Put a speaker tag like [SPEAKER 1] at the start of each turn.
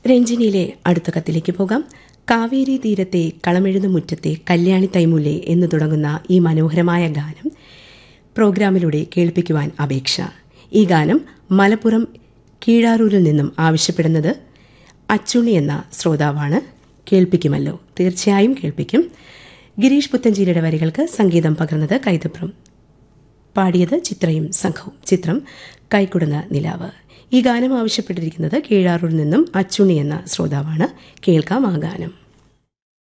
[SPEAKER 1] രഞ്ജിനിയിലെ അടുത്ത കത്തിലേക്ക് പോകാം കാവേരി തീരത്തെ കളമെഴുന്ന മുറ്റത്തെ കല്യാണി തൈമുല്ലേ എന്ന് തുടങ്ങുന്ന ഈ മനോഹരമായ ഗാനം പ്രോഗ്രാമിലൂടെ കേൾപ്പിക്കുവാൻ അപേക്ഷ ഈ ഗാനം മലപ്പുറം കീഴാറൂരിൽ നിന്നും ആവശ്യപ്പെടുന്നത് അച്ചുണ്ണി എന്ന ശ്രോതാവാണ് കേൾപ്പിക്കുമല്ലോ തീർച്ചയായും കേൾപ്പിക്കും ഗിരീഷ് പുത്തഞ്ചേരിയുടെ വരികൾക്ക് സംഗീതം പകർന്നത് കൈതപ്രം പാടിയത് ചിത്രയും സംഘവും ചിത്രം കൈക്കുടുന്ന നിലാവ് ഈ ഗാനം ആവശ്യപ്പെട്ടിരിക്കുന്നത് കീഴാറൂരിൽ നിന്നും അച്ചുണ്ണി എന്ന ശ്രോതാവാണ് കേൾക്കാം ആ ഗാനം